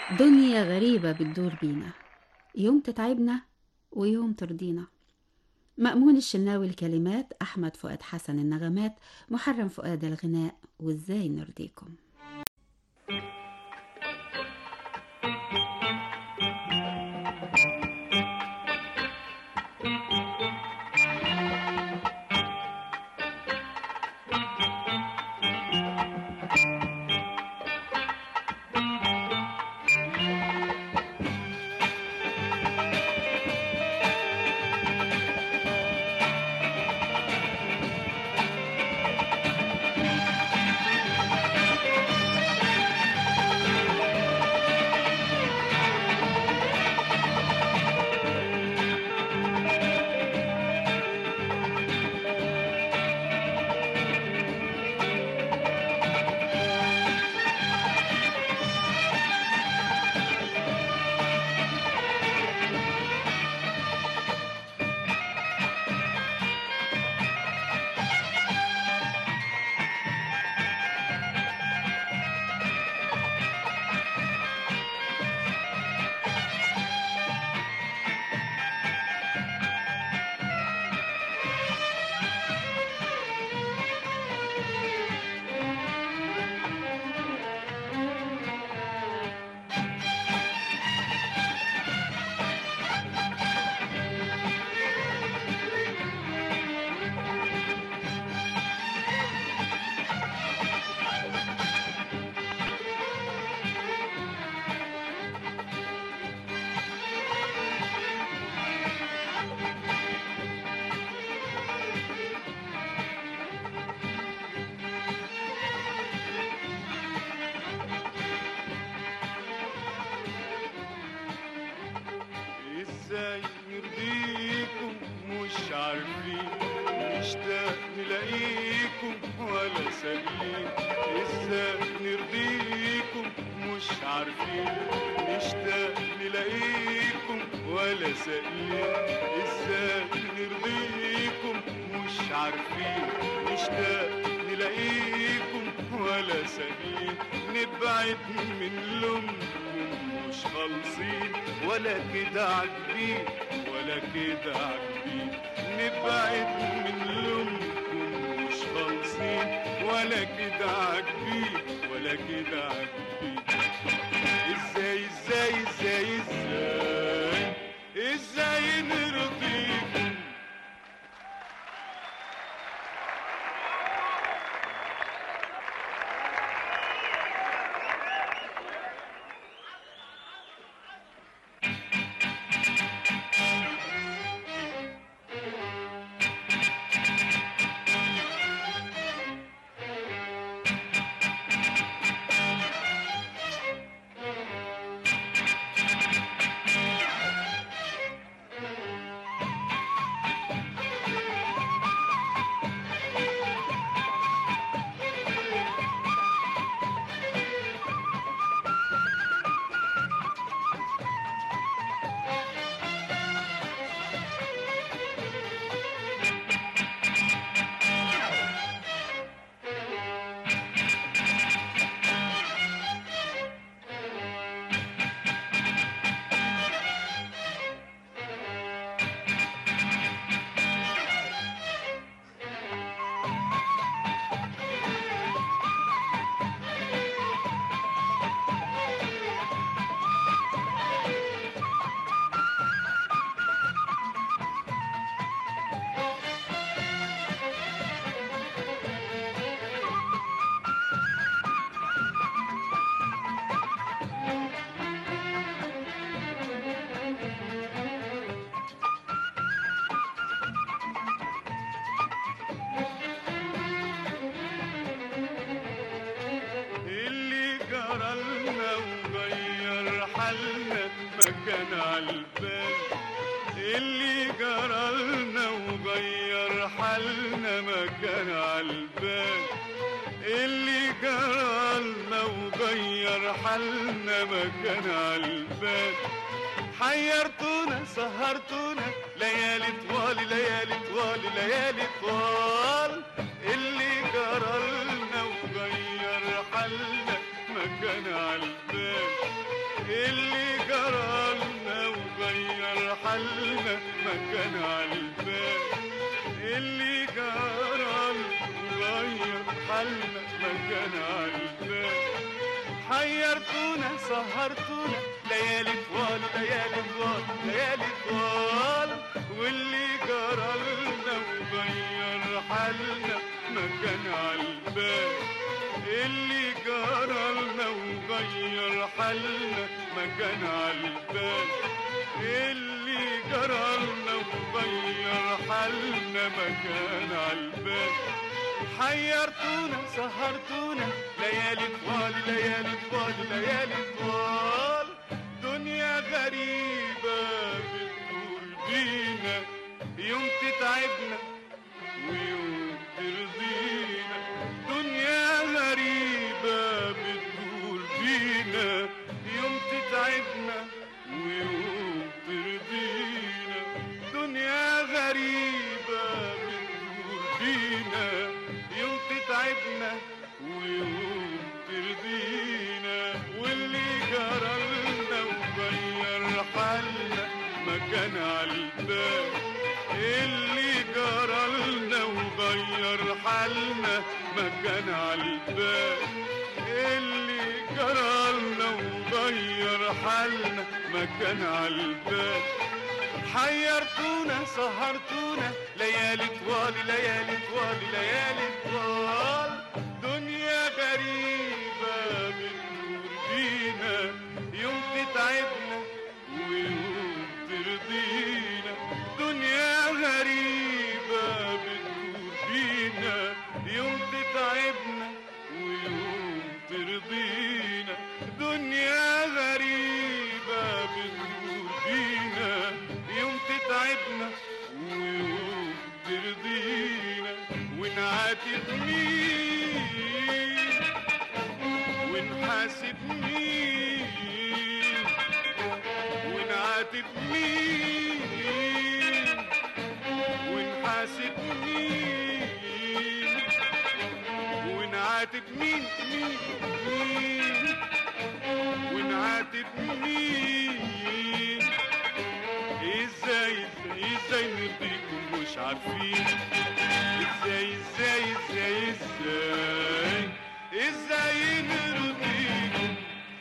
دنيا غريبة بتدور بينا يوم تتعبنا ويوم ترضينا مأمون الشناوي الكلمات أحمد فؤاد حسن النغمات محرم فؤاد الغناء وإزاي نرضيكم ازاي نرضيكم مش عارفين نشتاق نلاقيكم ولا سالين ازاي نرضيكم مش عارفين نشتاق نلاقيكم ولا سالين ازاي نرضيكم مش عارفين نشتاق نلاقيكم ولا سالين نبعد من لونكم مش خالصين ولا كده عاجبين ولا كده عاجبين نبعد من لونكم مش خالصين ولا كده عاجبين ولا كده عاجبين ازاي ازاي ازاي ازاي ازاي نرضيكم اللي جرالنا وغير حالنا ما كان عالبال اللي جرالنا وغير حالنا ما كان عالبال اللي جرالنا وغير حالنا ما كان عالبال حيرتونا سهرتونا ليالي طوال ليالي طوال ليالي طوال اللي جرالنا وغير حالنا ما كان عالبال اللي جرالنا وغير حالنا مكان عالبال اللي جرالنا وغير حالنا مكان عالبال حيرتونا سهرتونا ليالي طوال ليالي طوال ليالي طوال واللي جرالنا وغير حالنا مكان عالبال اللي جرالنا وغير حالنا مكان عالبال اللي جرالنا وغير حالنا مكان عالبال حيرتونا سهرتونا ليالي طوال ليالي طوال ليالي طوال دنيا غريبة بتدور بينا يوم تتعبنا ويوم ترضينا دنيا غريبة بتدور بينا يوم تتعبنا ويوم ترضينا دنيا غريبة بتدور بينا يوم تتعبنا ويوم ترضينا واللي جرالنا وغير حالنا مكان عالبال اللي جرالنا وغير حالنا مكان عالبال اللي جرالنا وغير حالنا مكان عالبال حيرتونا سهرتونا ليالي طوال ليالي طوال ليالي طوال دنيا غريبة بتدور بينا يوم تتعبنا ويوم ترضينا دنيا غريبة بتدور بينا يوم تتعبنا ويوم ترضينا دنيا غريبة بتدور بينا يوم تتعبنا ويوم ترضينا ونعاتب مين ونحاسب مين ونعاتب مين ونحاسب مين ونعاتب مين مين مين ونعاتب مين ازاي ازاي ازاي نرضيكم مش عارفين ازاي ازاي ازاي ازاي ازاي نرضيكم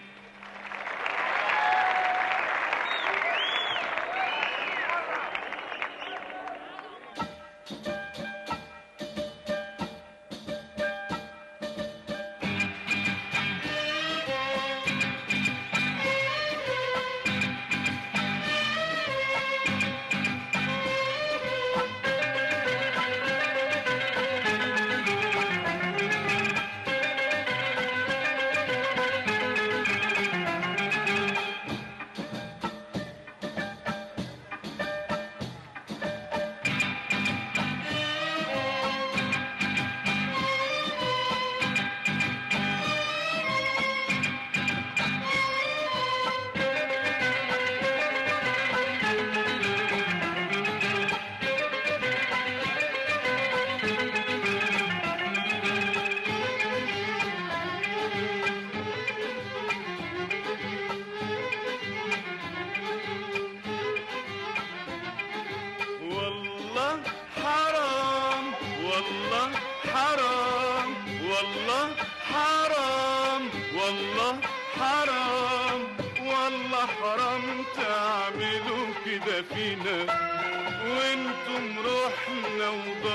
والله حرام والله حرام والله حرام والله حرام والله حرام تعملوا كده فينا وانتم روحنا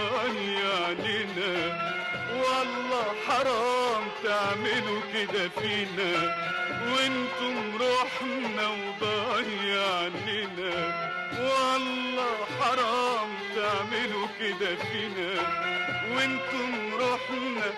وضيعنينا والله حرام تعملوا كده فينا وانتم روحنا وضيعنينا والله حرام تعملوا كده فينا وانتم روحنا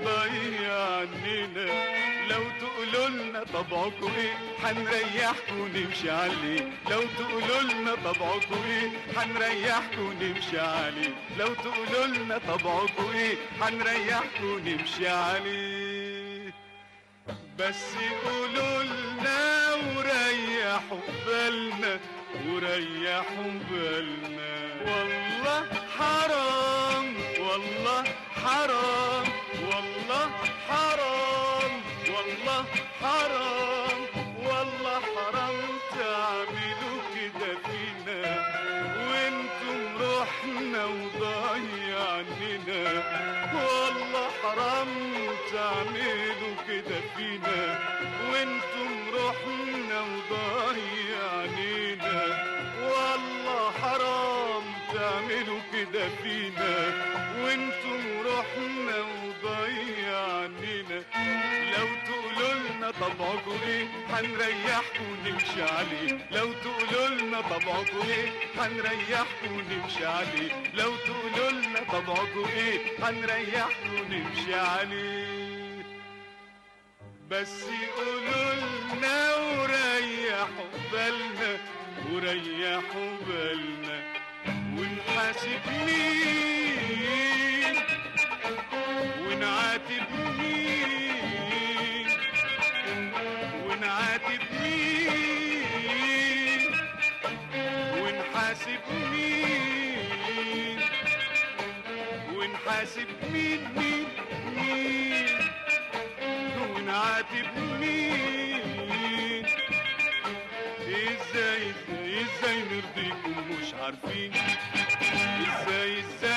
وضيعنينا لو تقولوا لنا طبعكم ايه هنريحكم ونمشي عليه لو تقولوا لنا طبعكم ايه هنريحكم ونمشي عليه لو تقولوا لنا طبعكم ايه هنريحكم ونمشي عليه بس قولوا لنا وريحوا بالنا وريحوا بالنا والله حرام والله حرام والله حرام والله حرام والله هنريحكم ونمشي عليه لو تقولوا لنا طبعكم ايه هنريحكم ونمشي عليه لو تقولوا لنا طبعكم ايه هنريحكم ونمشي عليه بس يقولوا لنا وريحوا بالنا وريحوا بالنا ونحاسب مين ونعاتب مين ونعاتب مين ونحاسب مين ونحاسب مين مين مين ونعاتب مين ازاي ازاي ازاي نرضيكم مش عارفين ازاي ازاي